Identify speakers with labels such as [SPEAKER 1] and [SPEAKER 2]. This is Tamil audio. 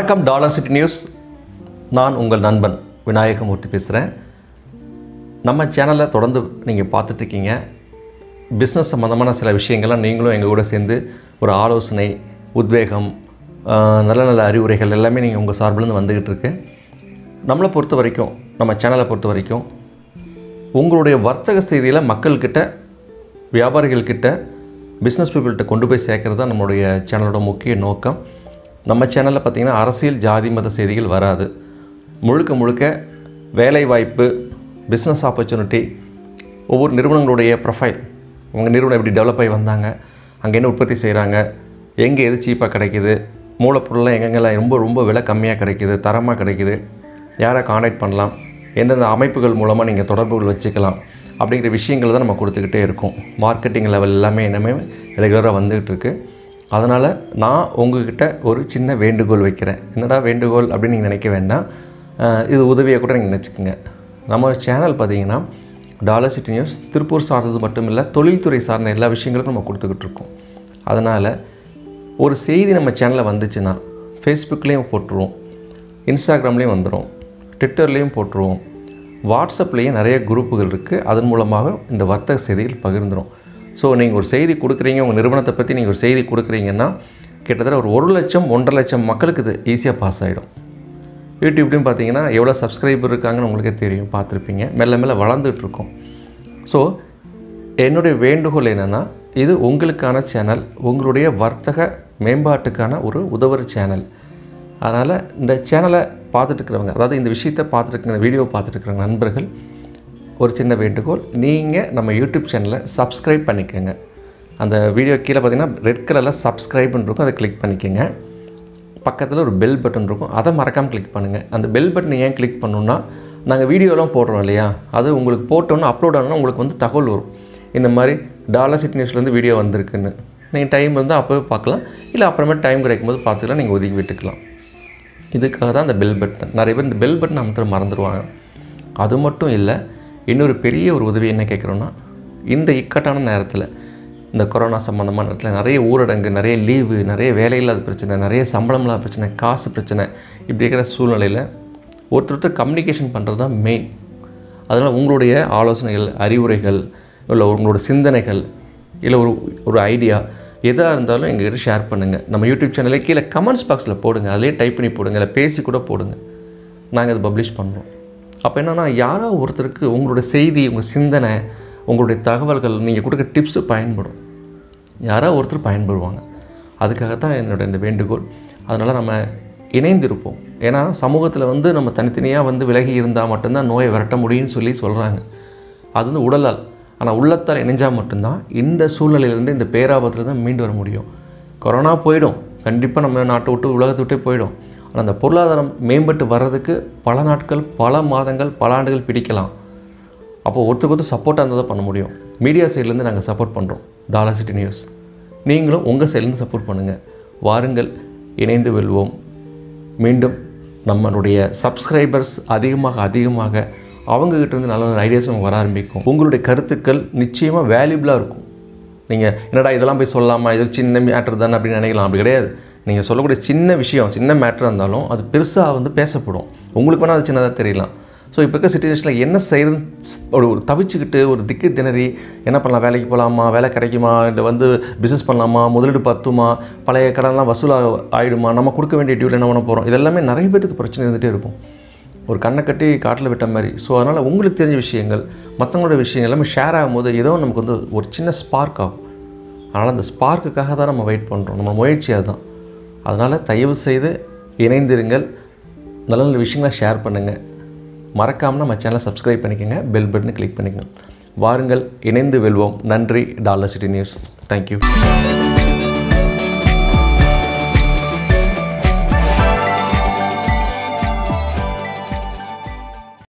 [SPEAKER 1] வணக்கம் டாலர் சிட்டி நியூஸ் நான் உங்கள் நண்பன் விநாயகமூர்த்தி பேசுகிறேன் நம்ம சேனலை தொடர்ந்து நீங்கள் பார்த்துட்ருக்கீங்க பிஸ்னஸ் சம்மந்தமான சில விஷயங்கள்லாம் நீங்களும் எங்கள் கூட சேர்ந்து ஒரு ஆலோசனை உத்வேகம் ஆஹ், நல்ல நல்ல அறிவுரைகள் எல்லாமே நீங்கள் உங்கள் சார்பிலேருந்து வந்துக்கிட்டு இருக்கு நம்மளை பொறுத்த வரைக்கும் நம்ம சேனலை பொறுத்த வரைக்கும் உங்களுடைய வர்த்தக செய்தியில் மக்கள்கிட்ட வியாபாரிகள்கிட்ட பிஸ்னஸ் பீப்புள்கிட்ட கொண்டு போய் சேர்க்கறது தான் நம்மளுடைய சேனலோட முக்கிய நோக்கம் நம்ம சேனலில் பார்த்திங்கன்னா அரசியல் ஜாதி மத செய்திகள் வராது முழுக்க முழுக்க வேலைவாய்ப்பு பிஸ்னஸ் ஆப்பர்ச்சுனிட்டி ஒவ்வொரு நிறுவனங்களுடைய ப்ரொஃபைல் உங்கள் நிறுவனம் எப்படி டெவலப் ஆகி வந்தாங்க அங்கே என்ன உற்பத்தி செய்கிறாங்க எங்கே எது சீப்பாக கிடைக்குது மூலப்பொருள்லாம் எங்கெங்கெல்லாம் ரொம்ப ரொம்ப விலை கம்மியாக கிடைக்குது தரமாக கிடைக்குது யாரை காண்டாக்ட் பண்ணலாம் எந்தெந்த அமைப்புகள் மூலமாக நீங்கள் தொடர்புகள் வச்சுக்கலாம் அப்படிங்கிற விஷயங்கள் தான் நம்ம கொடுத்துக்கிட்டே இருக்கோம் மார்க்கெட்டிங் லெவல் எல்லாமே என்னமே ரெகுலராக வந்துகிட்டு இருக்கு அதனால் நான் உங்ககிட்ட ஒரு சின்ன வேண்டுகோள் வைக்கிறேன் என்னடா வேண்டுகோள் அப்படின்னு நீங்கள் நினைக்க வேண்டாம் அஹ் இது உதவியாக கூட நீங்கள் நினச்சிக்கோங்க நம்ம சேனல் பார்த்தீங்கன்னா டாலர் சிட்டி நியூஸ் திருப்பூர் சார்ந்தது மட்டும் இல்லை தொழில்துறை சார்ந்த எல்லா விஷயங்களுக்கும் நம்ம கொடுத்துக்கிட்டு இருக்கோம் அதனால் ஒரு செய்தி நம்ம சேனலில் வந்துச்சுன்னா ஃபேஸ்புக்லேயும் போட்டுருவோம் இன்ஸ்டாகிராம்லேயும் வந்துடும் ட்விட்டர்லேயும் போட்டுருவோம் வாட்ஸ்அப்லேயும் நிறைய குரூப்புகள் இருக்குது அதன் மூலமாக இந்த வர்த்தக செய்திகள் பகிர்ந்துடும் ஸோ நீங்கள் ஒரு செய்தி கொடுக்குறீங்க உங்கள் நிறுவனத்தை பற்றி நீங்கள் ஒரு செய்தி கொடுக்குறீங்கன்னா கிட்டத்தட்ட ஒரு ஒரு லட்சம் ஒன்றரை லட்சம் மக்களுக்கு இது ஈஸியாக பாஸ் ஆகிடும் யூடியூப்லேயும் பார்த்தீங்கன்னா எவ்வளோ சப்ஸ்கிரைபர் இருக்காங்கன்னு உங்களுக்கே தெரியும் பார்த்துருப்பீங்க மெல்ல மெல்ல வளர்ந்துட்டு இருக்கோம் ஸோ என்னுடைய வேண்டுகோள் என்னென்னா இது உங்களுக்கான சேனல் உங்களுடைய வர்த்தக மேம்பாட்டுக்கான ஒரு உதவுற சேனல் அதனால் இந்த சேனலை பார்த்துட்டு இருக்கிறவங்க அதாவது இந்த விஷயத்தை பார்த்துட்டு இந்த வீடியோ பார்த்துட்டு இருக்கிற நண்பர்கள் ஒரு சின்ன வேண்டுகோள் நீங்கள் நம்ம யூடியூப் சேனலை சப்ஸ்கிரைப் பண்ணிக்கோங்க அந்த வீடியோ கீழே பார்த்தீங்கன்னா ரெட் கலரில் சப்ஸ்கிரைப்னு இருக்கும் அதை கிளிக் பண்ணிக்கோங்க பக்கத்தில் ஒரு பெல் பட்டன் இருக்கும் அதை மறக்காமல் கிளிக் பண்ணுங்கள் அந்த பெல் பட்டனை ஏன் கிளிக் பண்ணணுன்னா நாங்கள் வீடியோலாம் போடுறோம் இல்லையா அது உங்களுக்கு போட்டோன்னு அப்லோட் ஆனோன்னா உங்களுக்கு வந்து தகவல் வரும் இந்த மாதிரி டாலர் சிட்டி நியூஸ்லேருந்து வீடியோ வந்திருக்குன்னு நீங்கள் டைம் இருந்தால் அப்போவே பார்க்கலாம் இல்லை அப்புறமே டைம் கிடைக்கும் போது பார்த்துக்கலாம் நீங்கள் ஒதுக்கி விட்டுக்கலாம் இதுக்காக தான் அந்த பெல் பட்டன் நிறைய பேர் இந்த பெல் பட்டன் அமுத்த மறந்துடுவாங்க அது மட்டும் இல்லை இன்னொரு பெரிய ஒரு உதவி என்ன கேட்குறோன்னா இந்த இக்கட்டான நேரத்தில் இந்த கொரோனா சம்மந்தமான நேரத்தில் நிறைய ஊரடங்கு நிறைய லீவு நிறைய வேலையில்லாத பிரச்சனை நிறைய சம்பளம் இல்லாத பிரச்சனை காசு பிரச்சனை இப்படி இருக்கிற சூழ்நிலையில் ஒருத்தர் ஒருத்தர் கம்யூனிகேஷன் பண்ணுறது தான் மெயின் அதனால் உங்களுடைய ஆலோசனைகள் அறிவுரைகள் இல்லை உங்களோட சிந்தனைகள் இல்லை ஒரு ஒரு ஐடியா எதாக இருந்தாலும் எங்ககிட்ட ஷேர் பண்ணுங்கள் நம்ம யூடியூப் சேனலே கீழே கமெண்ட்ஸ் பாக்ஸில் போடுங்க அதிலே டைப் பண்ணி போடுங்க இல்லை பேசி கூட போடுங்க நாங்கள் அதை பப்ளிஷ் பண்ணுறோம் அப்போ என்னென்னா யாரோ ஒருத்தருக்கு உங்களோட செய்தி உங்கள் சிந்தனை உங்களுடைய தகவல்கள் நீங்கள் கொடுக்க டிப்ஸு பயன்படும் யாரோ ஒருத்தர் பயன்படுவாங்க அதுக்காக தான் என்னோட இந்த வேண்டுகோள் அதனால் நம்ம இணைந்திருப்போம் ஏன்னா சமூகத்தில் வந்து நம்ம தனித்தனியாக வந்து விலகி இருந்தால் மட்டும்தான் நோயை விரட்ட முடியும்னு சொல்லி சொல்கிறாங்க அது வந்து உடலால் ஆனால் உள்ளத்தால் இணைஞ்சால் மட்டும்தான் இந்த சூழ்நிலையிலேருந்து இந்த பேராபத்தில் தான் மீண்டு வர முடியும் கொரோனா போயிடும் கண்டிப்பாக நம்ம நாட்டை விட்டு உலகத்தை விட்டே போயிடும் ஆனால் அந்த பொருளாதாரம் மேம்பட்டு வர்றதுக்கு பல நாட்கள் பல மாதங்கள் பல ஆண்டுகள் பிடிக்கலாம் அப்போ ஒருத்தருக்கு ஒருத்தர் சப்போர்ட்டாக இருந்தால் தான் பண்ண முடியும் மீடியா சைட்லேருந்து நாங்கள் சப்போர்ட் பண்ணுறோம் டாலர் சிட்டி நியூஸ் நீங்களும் உங்கள் சைட்லேருந்து சப்போர்ட் பண்ணுங்கள் வாருங்கள் இணைந்து வெல்வோம் மீண்டும் நம்மளுடைய சப்ஸ்கிரைபர்ஸ் அதிகமாக அதிகமாக அவங்ககிட்ட இருந்து நல்ல நல்ல ஐடியாஸ் நமக்கு வர ஆரம்பிக்கும் உங்களுடைய கருத்துக்கள் நிச்சயமாக வேல்யூபிளாக இருக்கும் நீங்கள் என்னடா இதெல்லாம் போய் சொல்லலாமா இது சின்ன மேட்ரு தானே அப்படின்னு நினைக்கலாம் அப்படி கிடையாது நீங்கள் சொல்லக்கூடிய சின்ன விஷயம் சின்ன மேட்ரு இருந்தாலும் அது பெருசாக வந்து பேசப்படும் உங்களுக்கு வேணால் அது சின்னதாக தெரியலாம் ஸோ இப்போ இருக்க சுச்சுவேஷனில் என்ன செய்யறதுன்னு ஒரு ஒரு தவிச்சுக்கிட்டு ஒரு திக்கு திணறி என்ன பண்ணலாம் வேலைக்கு போகலாமா வேலை கிடைக்குமா இல்லை வந்து பிஸ்னஸ் பண்ணலாமா முதலீடு பத்துமா பழைய கடன்லாம் வசூலாக ஆகிடுமா நம்ம கொடுக்க வேண்டிய டியூவில் என்ன பண்ண போகிறோம் இதெல்லாமே நிறைய பேத்துக்கு பிரச்சனை இருந்துகிட்டே இருக்கும் ஒரு கண்ணை கட்டி காட்டில் விட்ட மாதிரி ஸோ அதனால் உங்களுக்கு தெரிஞ்ச விஷயங்கள் மற்றவங்களோட விஷயங்கள் எல்லாமே ஷேர் ஆகும்போது ஏதோ நமக்கு வந்து ஒரு சின்ன ஸ்பார்க் ஆகும் அதனால் அந்த ஸ்பார்க்குக்காக தான் நம்ம வெயிட் பண்ணுறோம் நம்ம முயற்சி அதுதான் அதனால் தயவு செய்து இணைந்திருங்கள் நல்ல நல்ல விஷயங்களை ஷேர் பண்ணுங்கள் மறக்காமல் நம்ம சேனலை சப்ஸ்கிரைப் பண்ணிக்கோங்க பெல் பட்டனை கிளிக் பண்ணிக்கோங்க வாருங்கள் இணைந்து வெல்வோம் நன்றி டாலர் சிட்டி நியூஸ் தேங்க்யூ